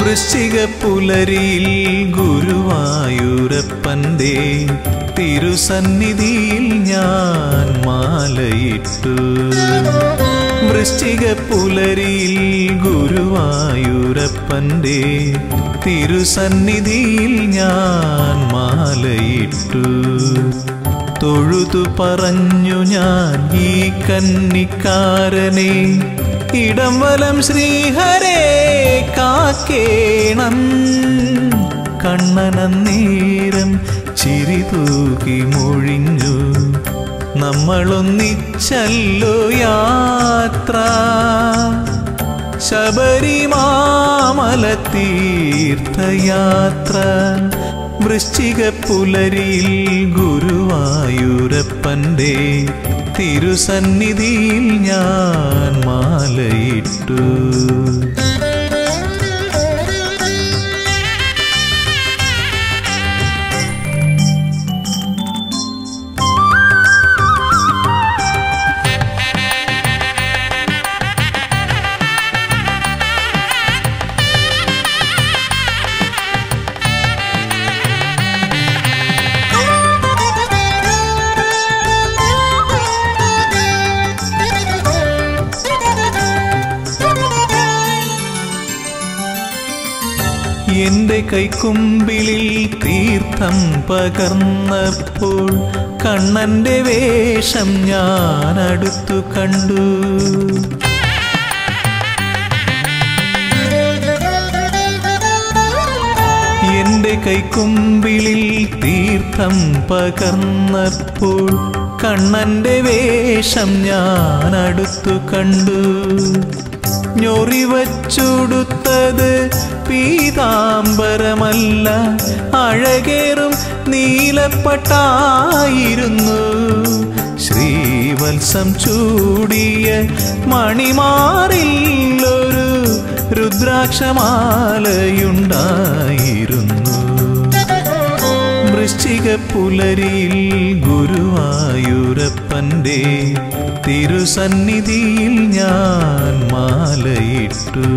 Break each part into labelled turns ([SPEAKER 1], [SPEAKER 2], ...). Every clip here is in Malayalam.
[SPEAKER 1] വൃശ്ചിക പുലരിയിൽ ഗുരുവായൂരപ്പൻ്റെ തിരുസന്നിധിയിൽ ഞാൻ മാലയിട്ടു വൃശ്ചിക പുലരിയിൽ ഗുരുവായൂരപ്പൻ്റെ തിരുസന്നിധിയിൽ ഞാൻ മാലയിട്ടു തൊഴുതു പറഞ്ഞു ഞാൻ ഈ കന്നിക്കാരനെ ഇടം വലം ശ്രീഹരേ കാക്കേണം കണ്ണനന്നേരം ചിരി തൂക്കി മൊഴിഞ്ഞു നമ്മളൊന്നിച്ചല്ലോ യാത്ര ശബരിമാമല തീർത്ഥയാത്ര വൃശ്ചിക പുലരിയിൽ ഗുരുവായൂരപ്പൻ്റെ തിരുസന്നിധിയിൽ ഞാൻ മാലയിട്ടു എന്റെ കൈക്കുമ്പിളിൽ തീർത്ഥം പകർന്നപ്പോൾ കണ്ണന്റെ വേഷം ഞാൻ അടുത്തു കണ്ടു എന്റെ കൈക്കുമ്പിളിൽ തീർത്ഥം പകർന്നപ്പോൾ കണ്ണന്റെ വേഷം ഞാൻ അടുത്തു കണ്ടു ഞൊറിവച്ചുടുത്തത് പീതാംബരമല്ല അഴകേറും നീലപ്പട്ടായിരുന്നു ശ്രീവത്സം ചൂടിയ മണിമാറിൽ ഒരു രുദ്രാക്ഷമാലയുണ്ടായിരുന്നു വൃശ്ചിക പുലരിയിൽ ഗുരുവായൂരപ്പൻ്റെ തിരുസന്നിധിയിൽ ഞാൻ മാലയിട്ടു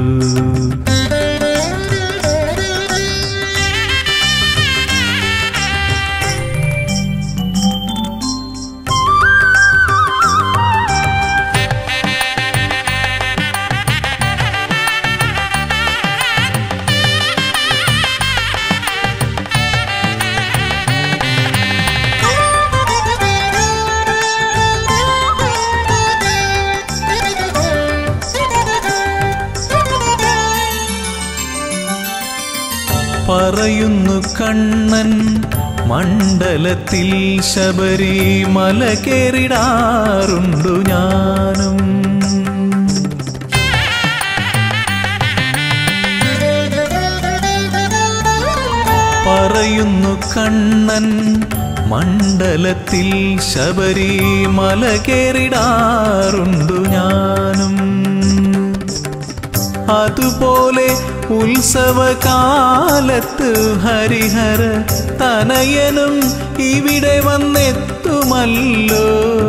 [SPEAKER 1] പറയുന്നു കണ്ണൻ മണ്ഡലത്തിൽ ശബരിമല കേറിടാറുണ്ടു ഞാനും പറയുന്നു കണ്ണൻ മണ്ഡലത്തിൽ ശബരിമല കേറിടാറുണ്ടു ഞാനും അതുപോലെ ഉത്സവകാലത്ത് ഹരിഹര തനയനും ഇവിടെ വന്നെത്തുമല്ലോ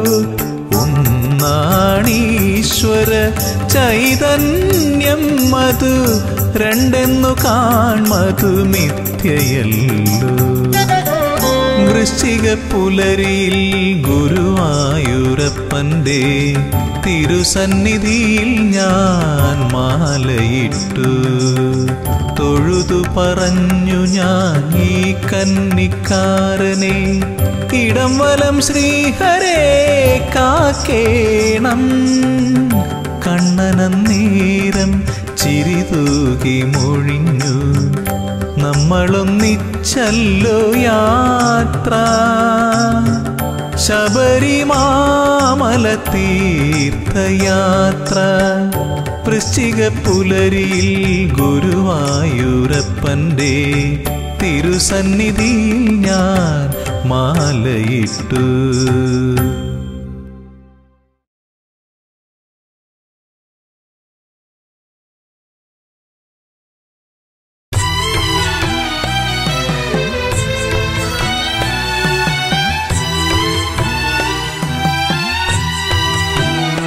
[SPEAKER 1] ഒന്നാണീശ്വര ചൈതന്യം മധു രണ്ടെന്നു കാൺമതു മിഥ്യയല്ലോ വൃശ്ചിക പുലരിയിൽ ഗുരുവായൂരപ്പൻ്റെ തിരുസന്നിധിയിൽ ഞാൻ മാലയിട്ടു തൊഴുതു പറഞ്ഞു ഞാൻ ഈ കന്നിക്കാരനെ ഇടം വലം ശ്രീഹരേ കാക്കേണം കണ്ണനന്നേരം ചിരി തൂകി മൊഴിഞ്ഞു നമ്മളൊന്നിച്ചല്ലോ യാത്ര ശബരിമാമല തീർത്ഥയാത്ര വൃശ്ചിക പുലരിയിൽ ഗുരുവായൂരപ്പൻ്റെ തിരുസന്നിധിയിൽ ഞാൻ മാലയിട്ടു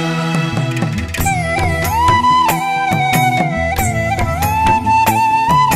[SPEAKER 2] ും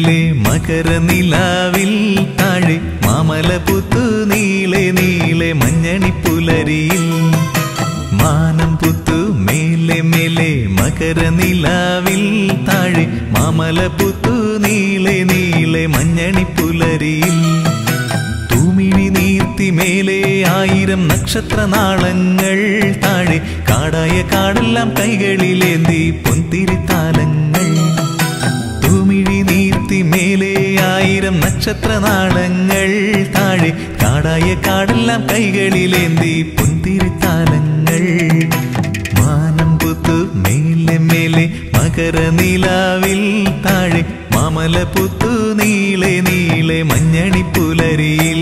[SPEAKER 1] മെല്ലെ മകര നിലാവിൽ താഴെ മാമല പുത്തു നീളെ നീളെ മഞ്ഞണി പുലരിയിൽ മാനം പുത്തു മേലെ മേലെ മകര നിലാവിൽ താഴെ മാമല പുത്തു നീളെ നീളെ മഞ്ഞണി പുലരിയിൽ തൂമിഴി നീർത്തി മേലെ ആയിരം നക്ഷത്ര നാളങ്ങൾ താഴെ കാടായ കാടെല്ലാം കൈകളിലേന്തി പൊന്തിരിത്താലങ്ങൾ തൂമിഴി നീർത്തി മേലെ ആയിരം നക്ഷത്ര നാളങ്ങൾ താഴെ കാടായ കാടെല്ലാം കൈകളിലേന്തി പൊന്തിരിത്താലങ്ങൾ മാനം പുത്തു മേലെ മേലെ മകര നിലാവിൽ താഴെ മാമല പുത്തു നീളെ നീളെ മഞ്ഞണി പുലരിയിൽ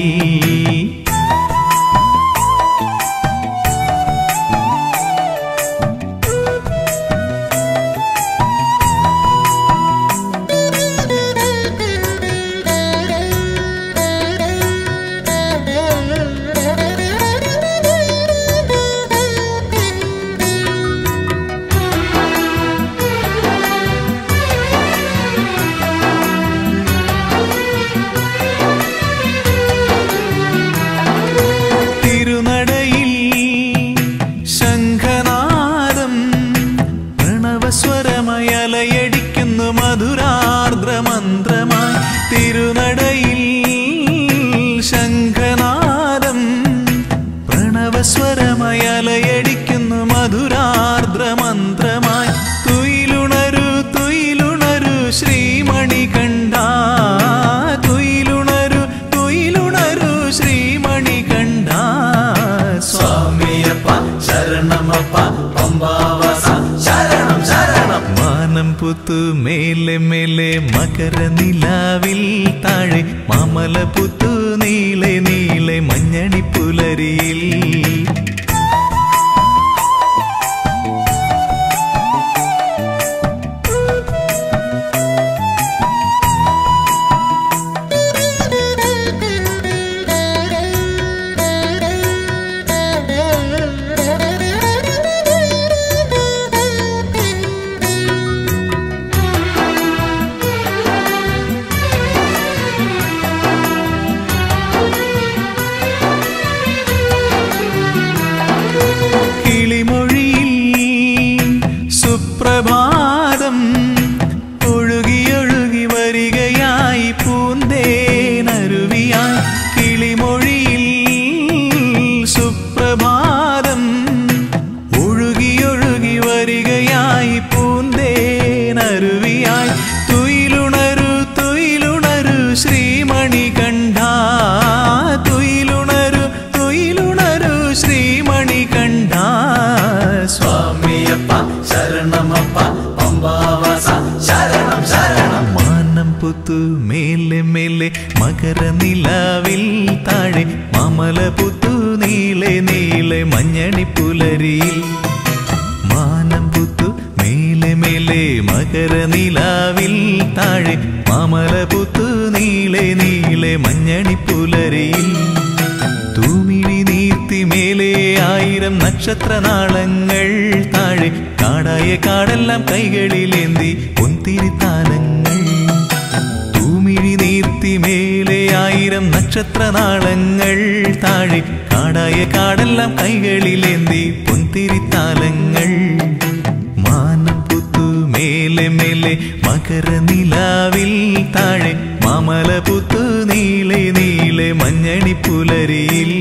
[SPEAKER 1] തിരുനടയിൽ ശംഖനാദം പ്രണവസ്വരമയലയടിക്കുന്നു മധുരാർദ്രമന്ത്രമായി തിരുനടയിൽ ശംഖനാദം പ്രണവസ്വരമയലയടിക്കുന്നു മധുരാർദ്രമന്ത്രമായി തുയിലുണരു തുയിലുണരു ശ്രീമണി കണ്ട തുയിലുണരു തുയിലുണരു ശ്രീമണി കണ്ട
[SPEAKER 2] സ്വാമിയപ്പ ശരണമപ്പ പമ്പാവാസ ശരണം ശരണം
[SPEAKER 1] മാനം പുത്തു മേലെ മേലെ മകര നിലാവിൽ താഴെ മാമല പുത്തു നീളെ നീളെ മഞ്ഞണി പുലരിയിൽ കിളിമൊഴിയിൽ സുപ്രഭാതം ഒഴുകിയൊഴുകി വരികയായി പൂന്തേനരുവിയായി കിളിമൊഴിയിൽ സുപ്രഭാതം ഒഴുകിയൊഴുകി വരികയായി പൂന്തേനരുവിയായി തുയിലുണരു തുയിലുണരു ശ്രീമണി കണ്ട തുയിലുണരു തുയിലുണരു ശ്രീമണി കണ്ട
[SPEAKER 2] സ്വാമിയപ്പ ശരണമപ്പ പമ്പാവാസ ശരണം ശരണം
[SPEAKER 1] മാനം പുത്തു മേലെ മേലെ മകര നിലാവിൽ താഴെ മാമല പുത്തു നീളെ നീളെ മഞ്ഞണി പുലരിയിൽ മാനം പുത്തു മേലെ മേലെ മകര നിലാവിൽ താഴെ മാമല പുത്തു നീളെ നീളെ മഞ്ഞണി പുലരിയിൽ തൂമിഴി നീർത്തി മേലെ ആയിരം നക്ഷത്ര നാളങ്ങൾ താഴെ കാടായ കാടെല്ലാം കൈകളിലേന്തി പൊന്തിരിത്താലങ്ങൾ തൂമിഴി നീർത്തി മേലെ ആയിരം നക്ഷത്ര നാളങ്ങൾ താഴെ കാടായ കാടെല്ലാം കൈകളിലേന്തി പൊന്തിരിത്താലങ്ങൾ മാനം പുത്തു മേലെ മേലെ മകര നിലാവിൽ താഴെ മാമല പുത്തു നീളെ നീളെ മഞ്ഞണി പുലരിയിൽ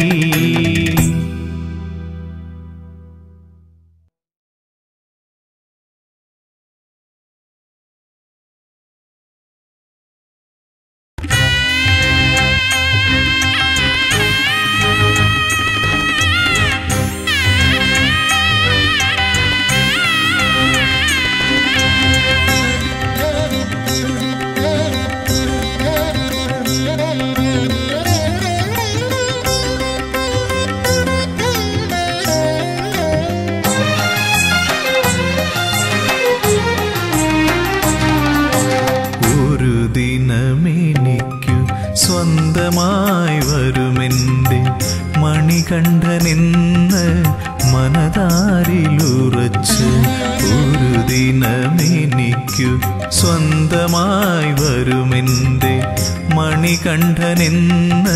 [SPEAKER 1] ഒരു ദിനമെനിക്കു സ്വന്തമായി വരുമെൻ്റെ മണികണ്ഠനേ മണികണ്ഠനെന്ന് മനതാരിലുറച്ച് ഒരു ദിനമെനിക്കു സ്വന്തമായി വരുമെൻ്റെ മണികണ്ഠനെന്ന്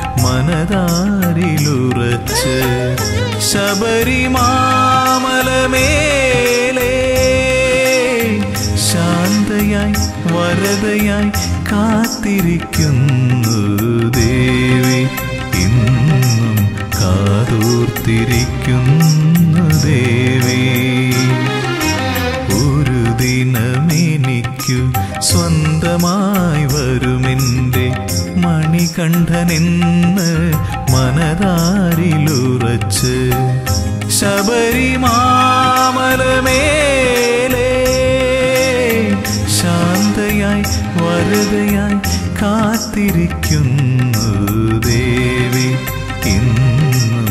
[SPEAKER 1] മനതാരിലുറച്ച് ശബരിമാമലമേലേ ശാന്തയായി വരതയായി കാത്തിരിക്കുന്നു ദേവി ഇന്നും കാതോർത്തിരിക്കുന്നു ദേവി ഒരു ദിനമെനിക്കു സ്വന്തമായി വരുമെൻ്റെ മണികണ്ഠനെന്ന് മനതാരിലുറച്ച് ശബരിമാമലമേലേ ശാന്തയായി വരതയായി കാത്തിരിക്കുന്നു ദേവി ഇന്നും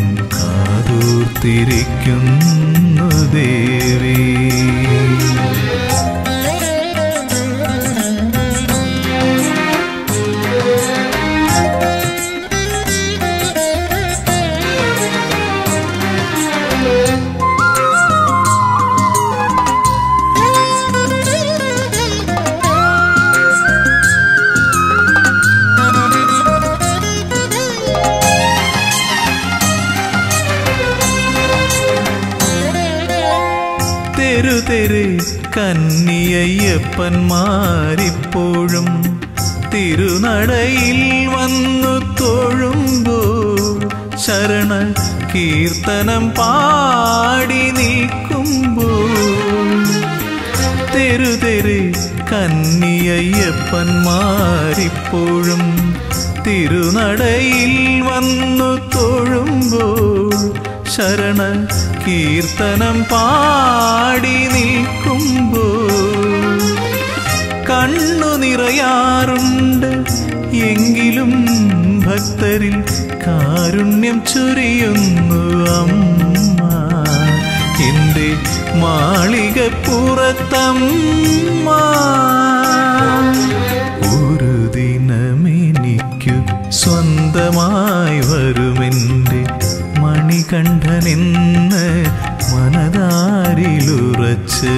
[SPEAKER 1] കാതോർത്തിരിക്കുന്നു ദേവി തെരുതെരു കന്നിയയ്യപ്പന്മാരിപ്പോഴും തിരുനടയിൽ വന്നു തൊഴുമ്പോൾ ശരണ കീർത്തനം പാടി നിൽക്കുമ്പോൾ തെരുതെരു കന്നിയയ്യപ്പന്മാരിപ്പോഴും തിരുനടയിൽ വന്നു തൊഴുമ്പോൾ ശരണ കീർത്തനം പാടി നിൽക്കുമ്പോൾ കണ്ണു നിറയാറുണ്ട് എങ്കിലും ഭക്തരിൽ കാരുണ്യം ചൊരിയുന്നു അമ്മ എൻ്റെ മാളികപ്പുറത്തമ്മ ഒരു ദിനമെനിക്കു സ്വന്തമായി വരുമെൻ്റെ മണികണ്ഠനെന്ന് മനതാരിലുറച്ച്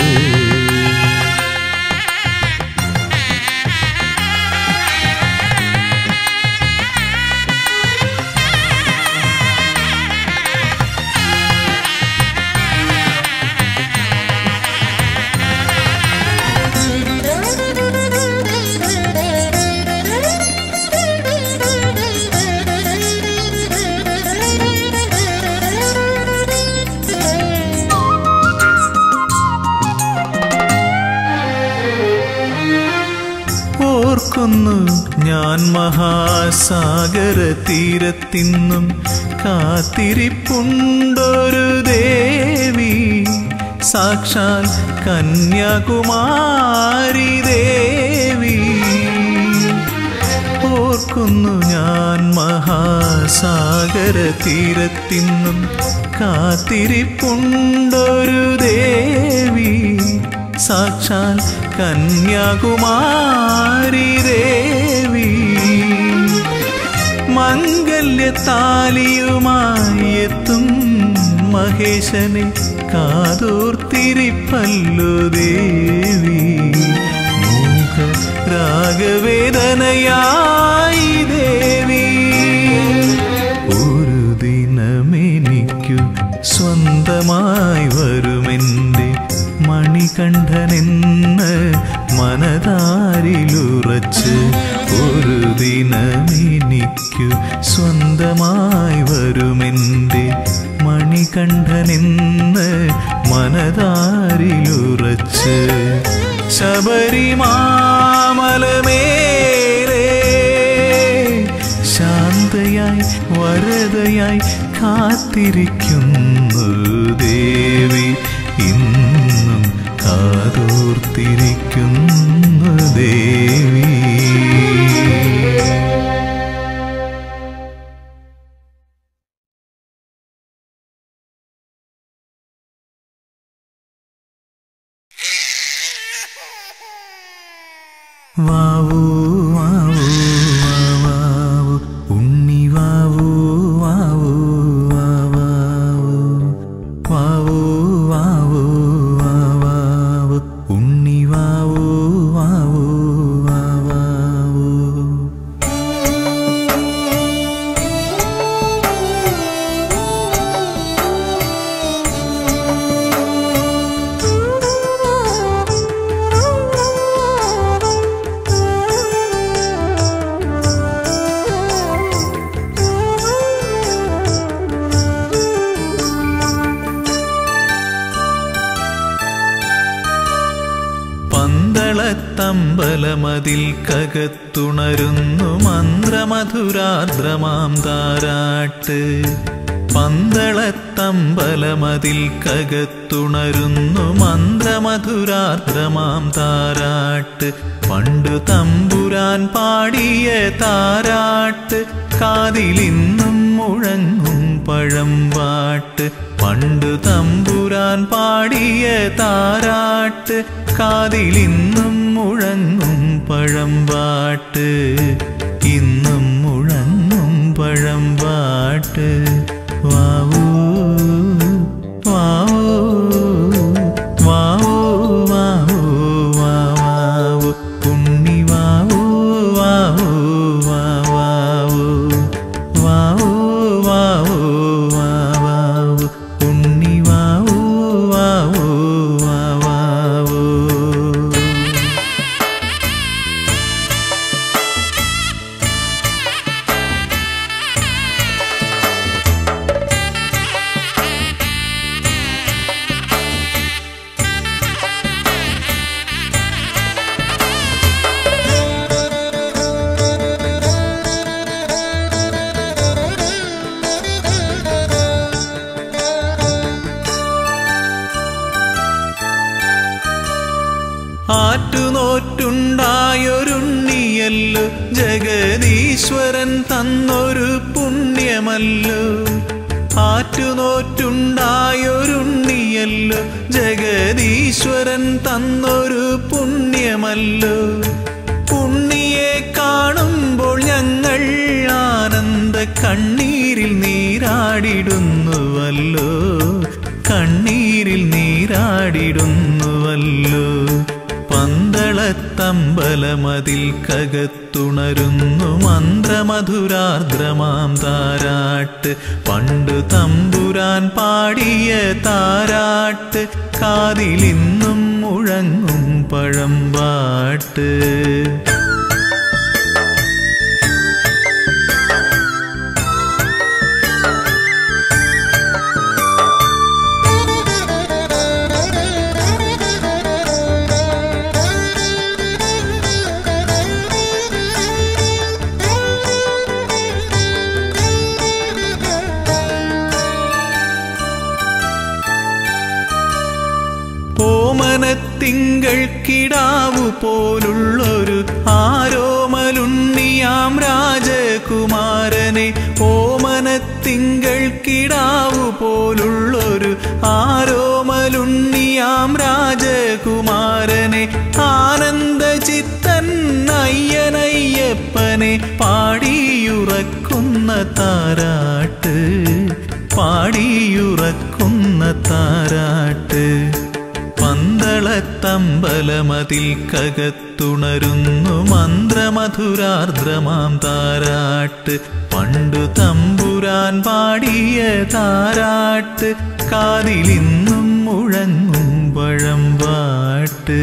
[SPEAKER 1] ഓർക്കുന്നു ഞാൻ മഹാസാഗര തീരത്തിന്നും കാത്തിരിപ്പുണ്ടൊരു ദേവി സാക്ഷാൽ കന്യാകുമാരി ദേവി ഓർക്കുന്നു ഞാൻ മഹാസാഗര തീരത്തിന്നും കാത്തിരിപ്പുണ്ടൊരു ദേവി സാക്ഷാൽ കന്യാകുമാരി ദേവി മംഗല്യത്താലിയുമായി എത്തും മഹേശനെ കാതോർത്തിരിപ്പല്ലോ ദേവി മൂക രാഗവേദനയായി ദേവി ഒരു ദിനമെനിക്കു സ്വന്തമായി വരുമെൻ്റെ മണികണ്ഠനെന്ന് മനതാരിലുറച്ച് ഒരു ദിനമെനിക്കു സ്വന്തമായി വരുമെൻ്റെ മണികണ്ഠനെന്ന് മനതാരിലുറച്ച് ശബരിമാമലമേലേ ശാന്തയായി വരതയായി കാത്തിരിക്കുന്നു ദേവി ഇന്നും കാതോർത്തിരിക്കുന്നു ദേവി വാവൂ വാവൂ വാവൂ ഉണ്ണി വാവൂ വാവൂ പന്തളത്തമ്പലമതിൽ കകത്തുണരുന്നു മന്ത്രമധുരാർദ്രമാം താരാട്ട് പന്തളത്തമ്പലമതിൽ കകത്തുണരുന്നു മന്ത്രമധുരാർദ്രമാം താരാട്ട് പണ്ടു തമ്പുരാൻ പാടിയ താരാട്ട് കാതിലിന്നും മുഴങ്ങും പഴമ്പാട്ട് പണ്ടു തമ്പുരാൻ പാടിയ താരാട്ട് കാതിലിന്നും മുഴങ്ങും പഴമ്പാട്ട് ഇന്നും മുഴങ്ങും പഴമ്പാട്ട് വാവൂ വാവൂ വാവൂ വാവൂ വാവൂ ഉണ്ണി വാവൂ വാവൂ വാവൂ വാവൂ വാവൂ വാവൂ ഉണ്ണി വാവൂ വാവൂ വാവൂ ആറ്റുനോറ്റുണ്ടായൊരുണ്ണിയല്ലോ ജഗദീശ്വരൻ തന്നൊരു പുണ്യമല്ലോ ആറ്റുനോറ്റുണ്ടായൊരുണ്ണിയല്ലോ ജഗദീശ്വരൻ തന്നൊരു പുണ്യമല്ലോ ഉണ്ണിയെ കാണുമ്പോൾ ഞങ്ങൾ ആനന്ദ കണ്ണീരിൽ നീരാടിടുന്നുവല്ലോ കണ്ണീരിൽ നീരാടിടുന്നുവല്ലോ പന്തളത്തമ്പലമതിൽ കകത്തുണരുന്നു മന്ത്രമധുരാർദ്രമാം താരാട്ട് പണ്ടു തമ്പുരാൻ പാടിയ താരാട്ട് കാതിലിന്നും മുഴങ്ങും പഴമ്പാട്ട് ഓമനത്തിങ്കൾ കിടാവു പോലുള്ളൊരു ആരോമലുണ്ണിയാം രാജകുമാരനെ ഓമനത്തിങ്കൾ കിടാവു പോലുള്ളൊരു ആരോമലുണ്ണിയാം രാജകുമാരനെ ആനന്ദചിത്തൻ അയ്യനയ്യപ്പനെ പാടിയുറക്കുന്ന താരാട്ട് പാടിയുറക്കുന്ന താരാട്ട് പന്തളത്തമ്പലമതിൽ കകത്തുണരുന്നു മന്ത്രമധുരാർദ്രമാം താരാട്ട് പണ്ടു തമ്പുരാൻ പാടിയ താരാട്ട് കാതിലിന്നും മുഴങ്ങും പഴമ്പാട്ട്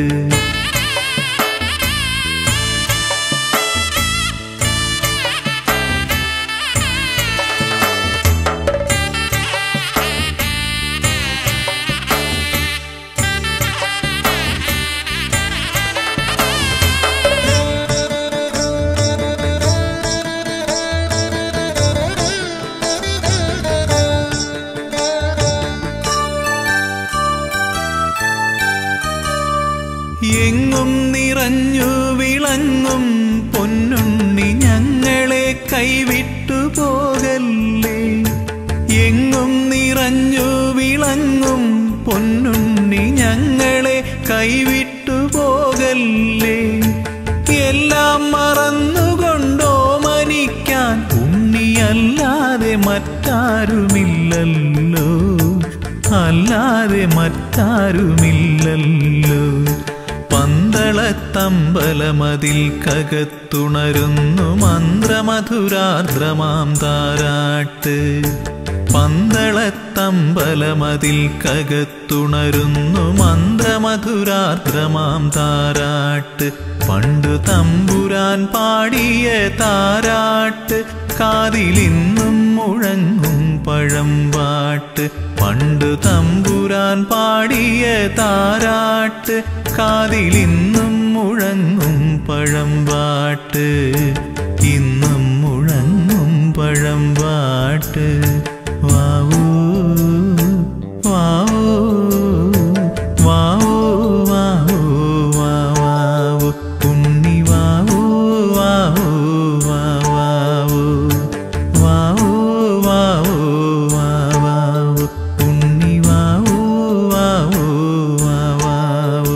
[SPEAKER 1] എങ്ങും നിറഞ്ഞു വിളങ്ങും പൊന്നുണ്ണി ഞങ്ങളെ കൈവിട്ടു പോകല്ലേ എങ്ങും നിറഞ്ഞു വിളങ്ങും പൊന്നുണ്ണി ഞങ്ങളെ കൈവിട്ടു പോകല്ലേ എല്ലാം മറന്നുകൊണ്ടോ മനിക്കാൻ ഉണ്ണിയല്ലാതെ മറ്റാരുമില്ലല്ലോ അല്ലാതെ മറ്റാരുമില്ലല്ലോ പന്തളത്തമ്പലമതിൽ കകത്തുണരുന്നു മന്ത്രമധുരാർദ്രമാം താരാട്ട് പന്തളത്തമ്പലമതിൽ കകത്തുണരുന്നു മന്ത്രമധുരാർദ്രമാം താരാട്ട് പണ്ടു തമ്പുരാൻ പാടിയ താരാട്ട് കാതിലിന്നും മുഴങ്ങും പഴമ്പാട്ട് പണ്ടു തമ്പുരാൻ പാടിയ താരാട്ട് കാതിലിന്നും മുഴങ്ങും പഴമ്പാട്ട് ഇന്നും മുഴങ്ങും പഴമ്പാട്ട് വാവൂ വാവൂ വാവൂ വാവൂ വാവാവൂ ഉണ്ണി വാവൂ വാവൂ വാവാവൂ വാവൂ വാവൂ വാവാവൂ ഉണ്ണി വാവൂ വാവൂ വാവാവൂ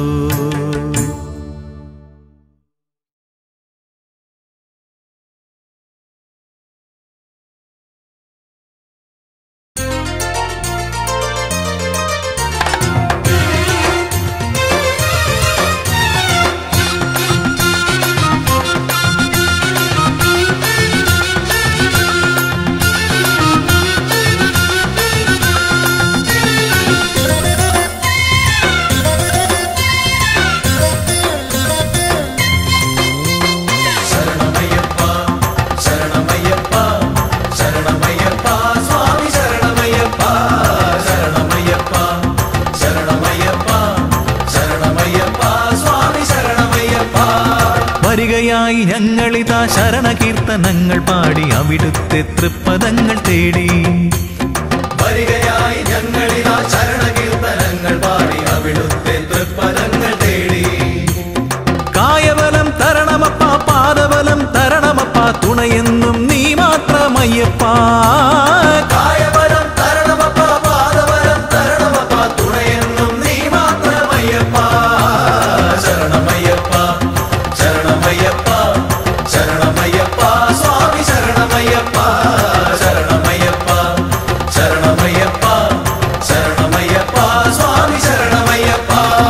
[SPEAKER 2] ശരണമയ്യപ്പ ശരണമയ്യപ്പ ശരണമയ്യപ്പ സ്വാമി ശരണമയ്യപ്പ ശരണമയ്യപ്പ ശരണമയ്യപ്പ ശരണമയ്യപ്പ സ്വാമി ശരണമയ്യപ്പ
[SPEAKER 1] വരികയായി ഞങ്ങളിതാ ശരണകീർത്തനങ്ങൾ പാടി അവിടുത്തെ തൃപ്പദങ്ങൾ തേടി
[SPEAKER 2] വരികയായി ഞങ്ങളിതാ ശരണകീർത്തനങ്ങൾ പാടി അവിടുത്തെ തൃപ്പദങ്ങൾ തേടി
[SPEAKER 1] കായബലം തരണമപ്പ പാദബലം തരണമപ്പ തുണയെന്നും നീ മാത്രമയ്യപ്പ
[SPEAKER 2] കായബലം തരണമപ്പ പാദബലം തരണമപ്പ തുണയെന്നും നീ മാത്രമയ്യപ്പ ശരണമയ്യപ്പ ശരണമയ്യപ്പ ശരണമയ്യപ്പ സ്വാമി ശരണമയ്യപ്പ ശരണമയ്യപ്പ ശരണമയ്യപ്പ ശരണമയ്യപ്പ സ്വാമി ശരണമയ്യപ്പ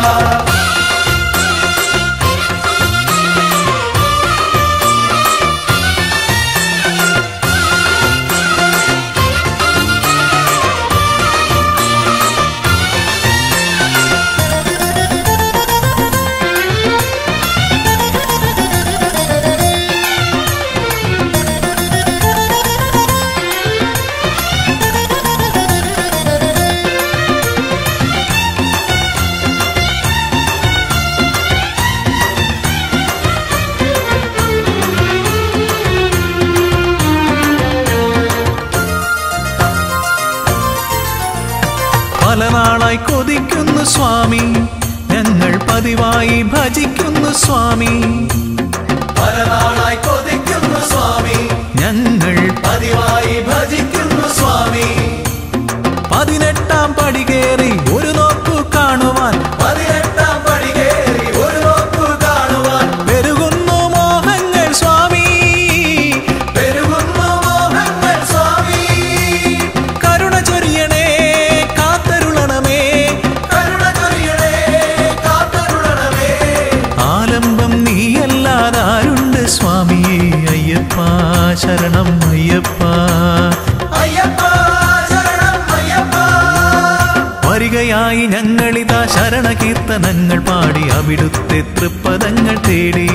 [SPEAKER 1] പല നാളായി കൊതിക്കുന്നു സ്വാമി ഞങ്ങൾ പതിവായി ഭജിക്കുന്നു സ്വാമി
[SPEAKER 2] പല നാളായി കൊതിക്കുന്നു സ്വാമി
[SPEAKER 1] ഞങ്ങൾ
[SPEAKER 2] പതിവായി ഭജിക്കുന്നു സ്വാമി
[SPEAKER 1] പതിനെട്ടാം പടി കയറി ഒരു നോക്കു കാണുവാൻ
[SPEAKER 2] പതിനെട്ടാം പടി കയറി ഒരു നോക്കു കാണുവാൻ
[SPEAKER 1] പെരുകുന്നു മോഹങ്ങൾ സ്വാമി
[SPEAKER 2] പെരുകുന്നു മോഹങ്ങൾ സ്വാമി
[SPEAKER 1] കരുണ ചൊരിയണേ കാത്തരുളണമേ
[SPEAKER 2] കരുണ ചൊരിയണേ കാത്തരുളണമേ
[SPEAKER 1] ആലംബം നീയല്ലാതാരുണ്ട് സ്വാമി അയ്യപ്പ ശരണം അയ്യപ്പ
[SPEAKER 2] അയ്യപ്പ ശരണം അയ്യപ്പ
[SPEAKER 1] വരികയായി ഞങ്ങളിതാ ശരണകീർത്തനങ്ങൾ പാടി അവിടുത്തെ തൃപ്പദങ്ങൾ തേടി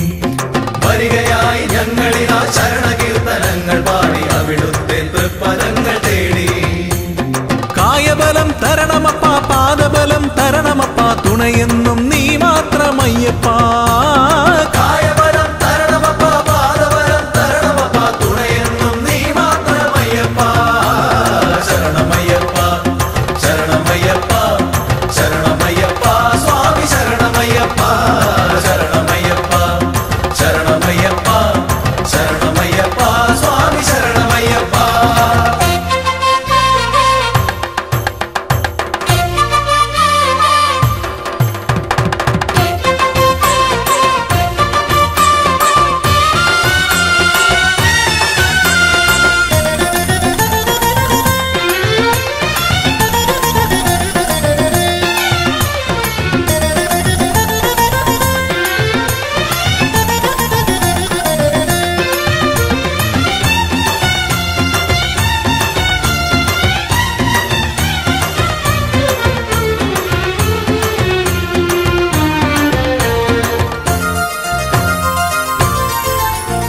[SPEAKER 2] വരികയായി ഞങ്ങളിതാ ശരണകീർത്തനങ്ങൾ പാടി അവിടുത്തെ തൃപ്പദങ്ങൾ തേടി
[SPEAKER 1] കായബലം തരണമപ്പ പാദബലം തരണമപ്പ തുണയെന്നും നീ മാത്രമയ്യപ്പ
[SPEAKER 2] കായബലം തരണമപ്പ പാദബലം തരണമപ്പ തുണയെന്നും നീ മാത്രമയ്യപ്പ ശരണമയ്യപ്പ ശരണമയ്യപ്പ ശരണമയ്യപ്പ സ്വാമി ശരണമയ്യപ്പ ശരണമയ്യപ്പ ശരണമയ്യപ്പ ശരണമയ്യപ്പ സ്വാമി ശരണമയ്യപ്പ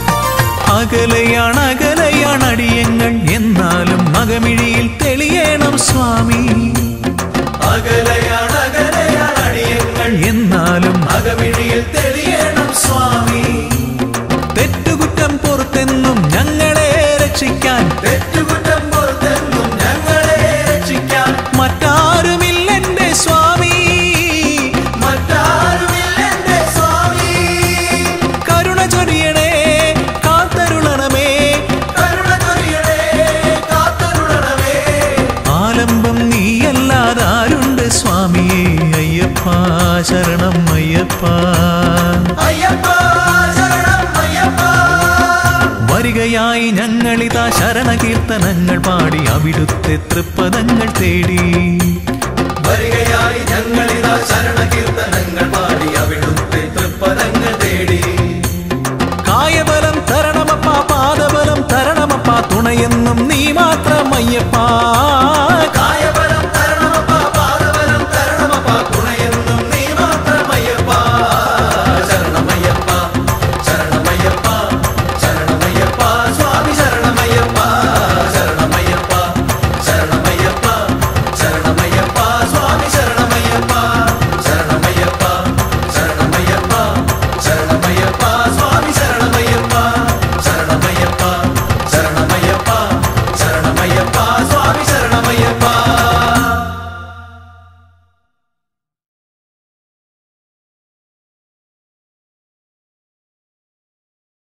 [SPEAKER 1] അകലെയാണ് അകലെയാണ് അടിയങ്ങൾ എന്നാലും മകമിഴിയിൽ തെളിയണം തെളിയണം സ്വാമി
[SPEAKER 2] അകലയാണ് അകലയാണ് അടിയങ്ങൾ
[SPEAKER 1] എന്നാലും
[SPEAKER 2] അകമിഴിയിൽ തെളിയണം സ്വാമി
[SPEAKER 1] തെറ്റുകുറ്റം പുറത്തെന്നും ഞങ്ങളെ രക്ഷിക്കാൻ
[SPEAKER 2] തെറ്റുകുറ്റം പുറത്തെന്നും ഞങ്ങളെ രക്ഷിക്കാൻ
[SPEAKER 1] മറ്റാരുമില്ലെന്റെ സ്വാമി
[SPEAKER 2] മറ്റാരുമില്ലെന്റെ സ്വാമി
[SPEAKER 1] കരുണ ചൊരിയണേ കാത്തരുളണമേ
[SPEAKER 2] കരുണ ചൊരിയണേ കാത്തരുളണമേ
[SPEAKER 1] ആലംബം നീയല്ലാതാരുണ്ട് സ്വാമിയേ അയ്യപ്പ ശരണം അയ്യപ്പ
[SPEAKER 2] അയ്യപ്പ ശരണം അയ്യപ്പ
[SPEAKER 1] വരികയായി ഞങ്ങളിതാ ശരണകീർത്തനങ്ങൾ പാടി അവിടുത്തെ തൃപ്പദങ്ങൾ തേടി
[SPEAKER 2] വരികയായി ഞങ്ങളിതാ ശരണകീർത്തനങ്ങൾ പാടി